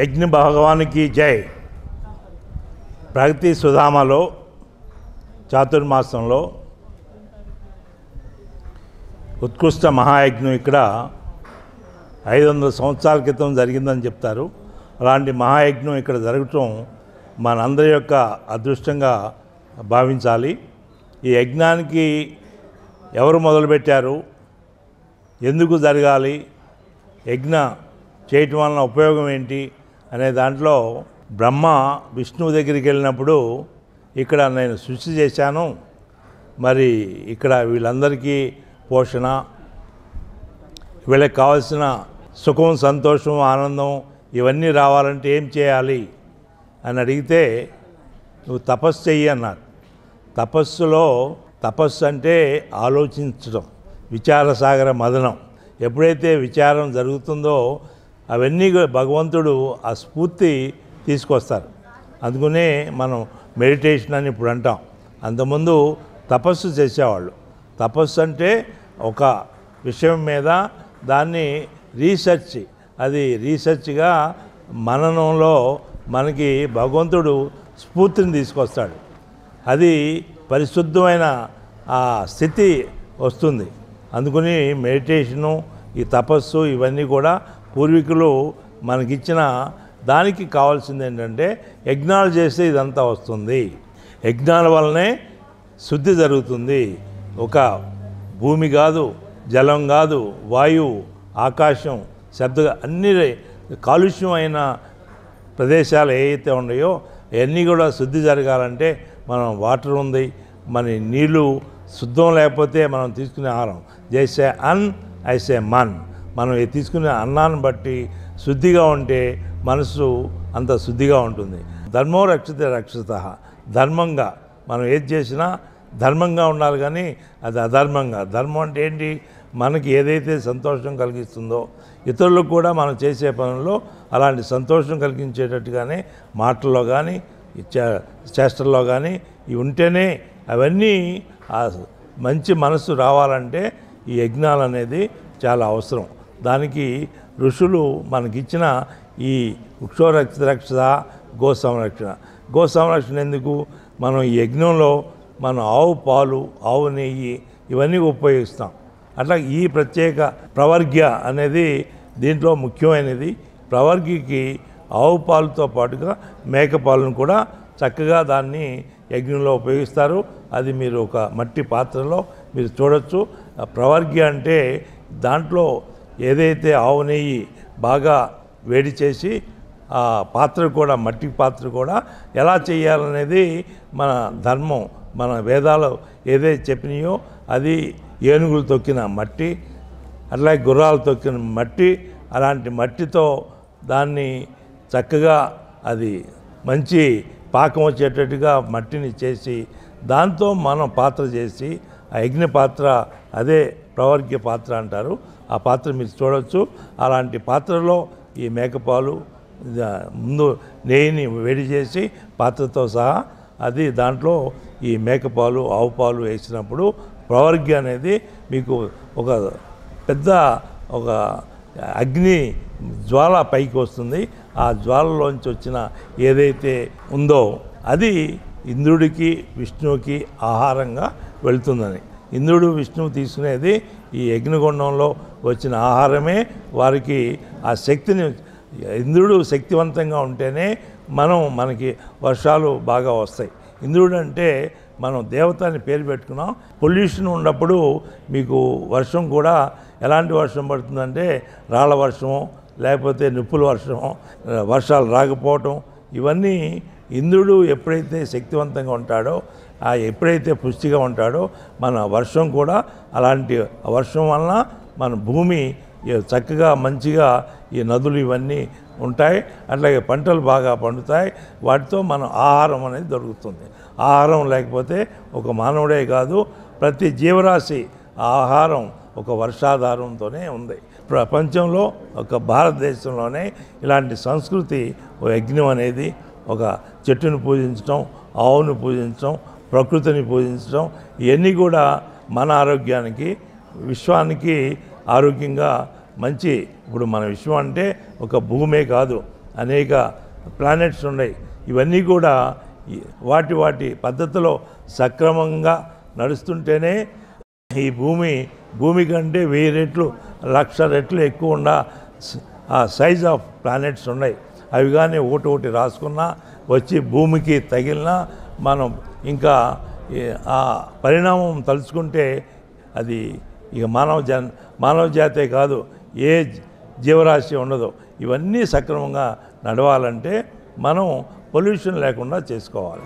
యజ్ఞ భగవానికి జై ప్రగతి సుధామలో చాతుర్మాసంలో ఉత్కృష్ట మహాయజ్ఞం ఇక్కడ ఐదు వందల సంవత్సరాల క్రితం జరిగిందని చెప్తారు అలాంటి మహాయజ్ఞం ఇక్కడ జరగటం మనందరి యొక్క అదృష్టంగా భావించాలి ఈ యజ్ఞానికి ఎవరు మొదలుపెట్టారు ఎందుకు జరగాలి యజ్ఞ చేయటం వలన ఉపయోగం ఏంటి అనే దాంట్లో బ్రహ్మ విష్ణువు దగ్గరికి వెళ్ళినప్పుడు ఇక్కడ నేను సృష్టి చేశాను మరి ఇక్కడ వీళ్ళందరికీ పోషణ వీళ్ళకి కావాల్సిన సుఖం సంతోషం ఆనందం ఇవన్నీ రావాలంటే ఏం చేయాలి అని అడిగితే నువ్వు తపస్సు చెయ్యి అన్నారు తపస్సులో తపస్సు అంటే ఆలోచించడం విచారసాగర మదనం ఎప్పుడైతే విచారం జరుగుతుందో అవన్నీ కూడా భగవంతుడు ఆ స్ఫూర్తి తీసుకొస్తారు అందుకనే మనం మెడిటేషన్ అని ఇప్పుడు అంటాం అంతకుముందు తపస్సు చేసేవాళ్ళు తపస్సు అంటే ఒక విషయం మీద దాన్ని రీసెర్చ్ అది రీసెర్చ్గా మననంలో మనకి భగవంతుడు స్ఫూర్తిని తీసుకొస్తాడు అది పరిశుద్ధమైన ఆ స్థితి వస్తుంది అందుకని మెడిటేషను ఈ తపస్సు ఇవన్నీ కూడా పూర్వీకులు మనకిచ్చిన దానికి కావాల్సింది ఏంటంటే యజ్ఞాలు చేస్తే ఇదంతా వస్తుంది యజ్ఞాల వల్లనే శుద్ధి జరుగుతుంది ఒక భూమి కాదు జలం కాదు వాయువు ఆకాశం శబ్ద అన్ని కాలుష్యం అయిన ప్రదేశాలు ఏవైతే ఉన్నాయో అవన్నీ కూడా శుద్ధి జరగాలంటే మనం వాటర్ ఉంది మన నీళ్ళు శుద్ధం లేకపోతే మనం తీసుకునే ఆహారం చేసే అన్ ఐసే మన్ మనం ఈ తీసుకునే అన్నాన్ని బట్టి శుద్ధిగా ఉంటే మనసు అంత శుద్ధిగా ఉంటుంది ధర్మం రక్షిత రక్షిత ధర్మంగా మనం ఏది చేసినా ధర్మంగా ఉండాలి కానీ అది అధర్మంగా ధర్మం అంటే ఏంటి మనకి ఏదైతే సంతోషం కలిగిస్తుందో ఇతరులకు కూడా మనం చేసే పనుల్లో అలాంటి సంతోషం కలిగించేటట్టుగానే మాటల్లో కానీ చే- చేష్టల్లో కానీ ఇవి ఉంటేనే అవన్నీ ఆ మంచి మనసు రావాలంటే ఈ యజ్ఞాలు అనేది చాలా అవసరం దానికి ఋషులు మనకిచ్చిన ఈ వృక్షోరక్ష రక్ష గో సంరక్షణ గో సంరక్షణ ఎందుకు మనం ఈ యజ్ఞంలో మనం ఆవు పాలు ఆవు నెయ్యి ఇవన్నీ ఉపయోగిస్తాం అట్లా ఈ ప్రత్యేక ప్రవర్గ్య అనేది దీంట్లో ముఖ్యమైనది ప్రవర్గికి ఆవు పాలుతో పాటుగా మేక పాలను కూడా చక్కగా దాన్ని యజ్ఞంలో ఉపయోగిస్తారు అది మీరు ఒక మట్టి పాత్రలో మీరు చూడొచ్చు ఆ ప్రవర్గ్య అంటే దాంట్లో ఏదైతే ఆవు నెయ్యి బాగా వేడి చేసి ఆ పాత్ర కూడా మట్టి పాత్ర కూడా ఎలా చేయాలనేది మన ధర్మం మన వేదాలు ఏదైతే చెప్పినాయో అది ఏనుగులు తొక్కిన మట్టి అట్లాగే గుర్రాలు తొక్కిన మట్టి అలాంటి మట్టితో దాన్ని చక్కగా అది మంచి పాకం వచ్చేటట్టుగా మట్టిని చేసి దాంతో మనం పాత్ర చేసి ఆ యజ్ఞ పాత్ర అదే ప్రవర్గ్య పాత్ర అంటారు ఆ పాత్ర మీరు చూడవచ్చు అలాంటి పాత్రలో ఈ మేకపాలు ఇద- ముందు నెయ్యిని వేడి చేసి పాత్రతో సహా అది దాంట్లో ఈ మేకపాలు ఆవు పాలు వేసినప్పుడు ప్రవర్గ్య అనేది మీకు ఒక పెద్ద ఒక అగ్ని జ్వాల పైకి వస్తుంది ఆ జ్వాలలోంచి వచ్చిన ఏదైతే ఉందో అది ఇంద్రుడికి విష్ణువుకి ఆహారంగా వెళ్తుందని ఇంద్రుడు విష్ణువు తీసుకునేది ఈ యజ్ఞగుండంలో వచ్చిన ఆహారమే వారికి ఆ శక్తిని ఇంద్రుడు శక్తివంతంగా ఉంటేనే మనం మనకి వర్షాలు బాగా వస్తాయి ఇంద్రుడు అంటే మనం దేవత అని పేరు పెట్టుకున్నాం పొల్యూషన్ ఉన్నప్పుడు మీకు వర్షం కూడా ఎలాంటి వర్షం పడుతుందంటే రాళ్ళ వర్షము లేకపోతే నిప్పుల వర్షము వర్షాలు రాకపోవటం ఇవన్నీ ఇంద్రుడు ఎప్పుడైతే శక్తివంతంగా ఉంటాడో ఆ ఎప్పుడైతే పుష్టిగా ఉంటాడో మన వర్షం కూడా అలాంటి వర్షం వలన మన భూమి ఏ- చక్కగా మంచిగా ఈ నదులు ఇవన్నీ ఉంటాయి అట్లాగే పంటలు బాగా పండుతాయి వాటితో మన ఆహారం అనేది దొరుకుతుంది ఆహారం లేకపోతే ఒక మానవుడే కాదు ప్రతి జీవరాశి ఆహారం ఒక వర్షాధారంతోనే ఉంది ప్రపంచంలో ఒక భారతదేశంలోనే ఇలాంటి సంస్కృతి ఓ యజ్ఞం అనేది ఒక చెట్టును పూజించడం ఆవును పూజించడం ప్రకృతిని పూజించడం ఇవన్నీ కూడా మన ఆరోగ్యానికి విశ్వానికి ఆరోగ్యంగా మంచి ఇప్పుడు మన విశ్వం అంటే ఒక భూమే కాదు అనేక ప్లానెట్స్ ఉన్నాయి ఇవన్నీ కూడా ఈ- వాటి వాటి పద్ధతిలో సక్రమంగా నడుస్తుంటేనే ఈ భూమి భూమి కంటే వెయ్యి రెట్లు లక్ష రెట్లు ఎక్కువ ఉన్న స- ఆ సైజ్ ఆఫ్ ప్లానెట్స్ ఉన్నాయి అవి కానీ ఒకటి ఒకటి రాసుకున్నా వచ్చి భూమికి తగిలినా మనం ఇంకా ఈ- ఆ పరిణామం తలుచుకుంటే అది ఇక మానవ జన్ మానవ జాతే కాదు ఏ జీ- జీవరాశి ఉండదు ఇవన్నీ సక్రమంగా నడవాలంటే మనం పొల్యూషన్ లేకుండా చేసుకోవాలి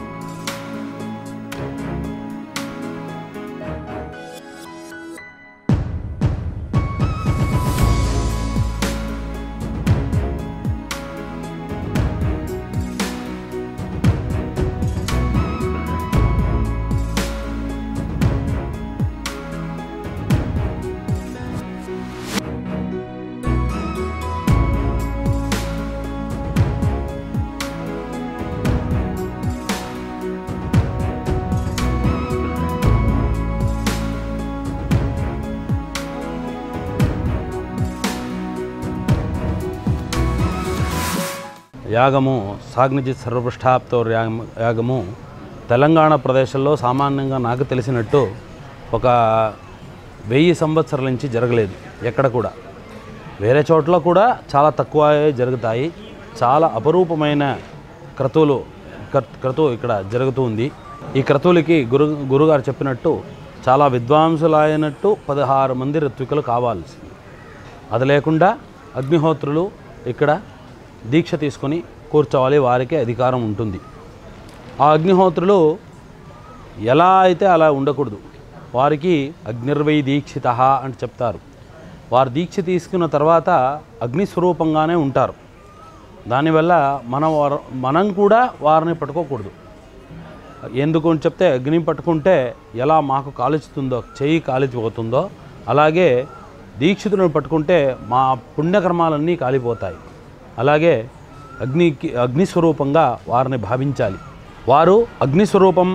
యాగము సాగ్నిజిత్ సర్వపృష్ఠాప్తో యాగము యాగము తెలంగాణ ప్రదేశంలో సామాన్యంగా నాకు తెలిసినట్టు ఒక వెయ్యి సంవత్సరాల నుంచి జరగలేదు ఎక్కడ కూడా వేరే చోట్ల కూడా చాలా తక్కువ జరుగుతాయి చాలా అపరూపమైన క్రతువులు క్ర- క్రతువు ఇక్కడ జరుగుతుంది ఈ క్రతువులకి గురు గురుగారు చెప్పినట్టు చాలా విద్వాంసులైనట్టు పదహారు మంది ఋత్వికులు కావాల్సి అది లేకుండా అగ్నిహోత్రులు ఇక్కడ దీక్ష తీసుకొని కూర్చోవాలి వారికి అధికారం ఉంటుంది ఆ అగ్నిహోత్రులు ఎలా అయితే అలా ఉండకూడదు వారికి అగ్నిర్వై దీక్షిత అని చెప్తారు వారు దీక్ష తీసుకున్న తర్వాత అగ్ని స్వరూపంగానే ఉంటారు దానివల్ల మనం వారు మనం కూడా వారిని పట్టుకోకూడదు ఎందుకు అని చెప్తే అగ్ని పట్టుకుంటే ఎలా మాకు కాలుచుతుందో చెయ్యి కాలిపోతుందో అలాగే దీక్షితులను పట్టుకుంటే మా పుణ్యకర్మాలన్నీ కాలిపోతాయి అలాగే అగ్నికి అగ్నిస్వరూపంగా వారిని భావించాలి వారు అగ్నిస్వరూపం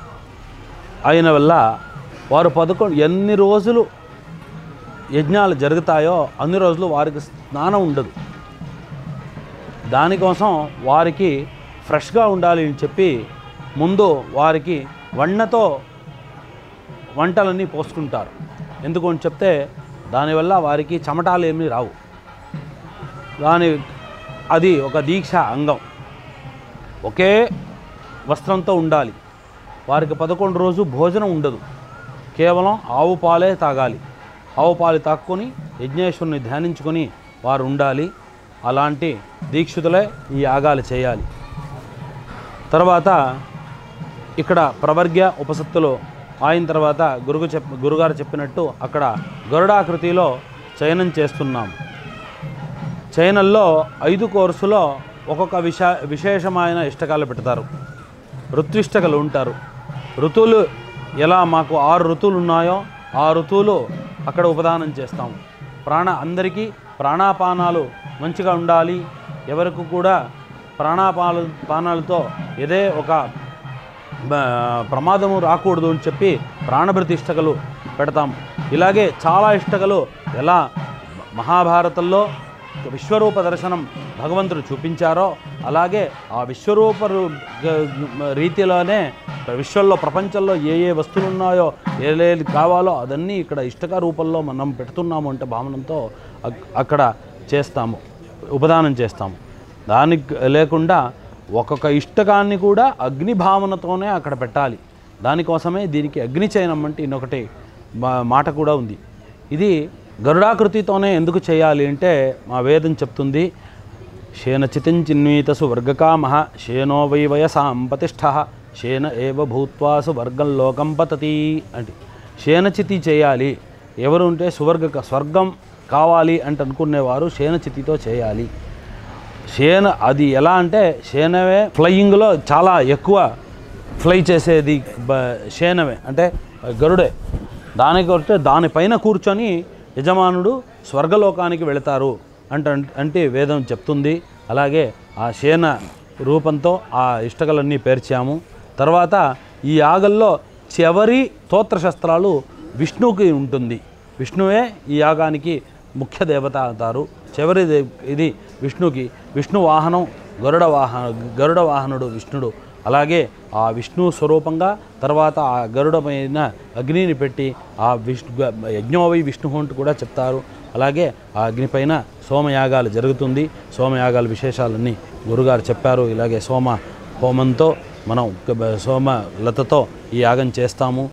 అయిన వల్ల వారు పదకొండు ఎన్ని రోజులు యజ్ఞాలు జరుగుతాయో అన్ని రోజులు వారికి స్నానం ఉండదు దానికోసం వారికి ఫ్రెష్గా ఉండాలి అని చెప్పి ముందు వారికి వన్నతో వంటలన్నీ పోసుకుంటారు ఎందుకు అని చెప్తే దానివల్ల వారికి చెమటాలు ఏమీ రావు దాని అది ఒక దీక్ష అంగం ఒకే వస్త్రంతో ఉండాలి వారికి పదకొండు రోజు భోజనం ఉండదు కేవలం ఆవు పాలే తాగాలి ఆవు పాలు తాక్కొని యజ్ఞేశ్వరుని ధ్యానించుకొని వారు ఉండాలి అలాంటి దీక్షితులే ఈ యాగాలు చేయాలి తర్వాత ఇక్కడ ప్రవర్గ్య ఉపసత్తులు అయిన తర్వాత గురుగు చెప్ గురుగారు చెప్పినట్టు అక్కడ గరుడాకృతిలో చయనం చేస్తున్నాం చైనల్లో ఐదు కోర్సులో ఒక్కొక్క విశ విశేషమైన ఇష్టకాలు పెడతారు ఋత్విష్టకలు ఉంటారు ఋతువులు ఎలా మాకు ఆరు ఋతువులు ఉన్నాయో ఆ ఋతువులు అక్కడ ఉపదానం చేస్తాం ప్రాణ అందరికీ ప్రాణాపానాలు మంచిగా ఉండాలి ఎవరికి కూడా ప్రాణాపాలు పానాలతో ఏదే ఒక బ- ప్రమాదము రాకూడదు అని చెప్పి ప్రాణభృతి ఇష్టకలు పెడతాం ఇలాగే చాలా ఇష్టకలు ఎలా మహాభారతంలో విశ్వరూప దర్శనం భగవంతుడు చూపించారో అలాగే ఆ విశ్వరూప రు- గ- రీతిలోనే విశ్వంలో ప్రపంచంలో ఏ ఏ వస్తువులు ఉన్నాయో ఏది కావాలో అదన్నీ ఇక్కడ ఇష్టక రూపంలో మనం పెడుతున్నాము అంటే భావనంతో అక్- అక్కడ చేస్తాము ఉపదానం చేస్తాము దానికి లేకుండా ఒక్కొక్క ఇష్టకాన్ని కూడా అగ్ని భావనతోనే అక్కడ పెట్టాలి దానికోసమే దీనికి అగ్ని చయనం అంటే ఇన్నొకటి మా- మాట కూడా ఉంది ఇది గరుడాకృతితోనే ఎందుకు చేయాలి అంటే మా వేదం చెప్తుంది శేన చితించిన్వీతసు వర్గకామ శేనో వై వయసాం ప్రతిష్ఠ శేన ఏవ భూత్వాసు వర్గం లోకం పతతి అంటే శేనచితి చేయాలి ఎవరు ఉంటే సువర్గ స్వర్గం కావాలి అంటే అనుకునేవారు శేనచితితో చేయాలి శేన అది ఎలా అంటే శేనవే ఫ్లయింగ్లో చాలా ఎక్కువ ఫ్లై చేసేది బ- శేనవే అంటే గరుడే దానికి వస్తే దానిపైన కూర్చొని యజమానుడు స్వర్గలోకానికి వెళతారు అంట అంటే వేదం చెప్తుంది అలాగే ఆ శేన రూపంతో ఆ ఇష్టకలన్నీ పేర్చాము తర్వాత ఈ యాగంలో చివరి స్తోత్రశస్త్రాలు విష్ణువుకి ఉంటుంది విష్ణువే ఈ యాగానికి ముఖ్య దేవత అవుతారు చివరిది ఇది విష్ణుకి విష్ణు వాహనం గరుడ వాహన గరుడ వాహనుడు విష్ణుడు అలాగే ఆ విష్ణు స్వరూపంగా తర్వాత ఆ గరుడమైన అగ్నిని పెట్టి ఆ విష్ణు యజ్ఞోవై విష్ణు అంటూ కూడా చెప్తారు అలాగే ఆ అగ్నిపైన సోమయాగాలు జరుగుతుంది సోమయాగాల విశేషాలన్నీ గురుగారు చెప్పారు ఇలాగే సోమ హోమంతో మనం సోమ లతతో ఈ యాగం చేస్తాము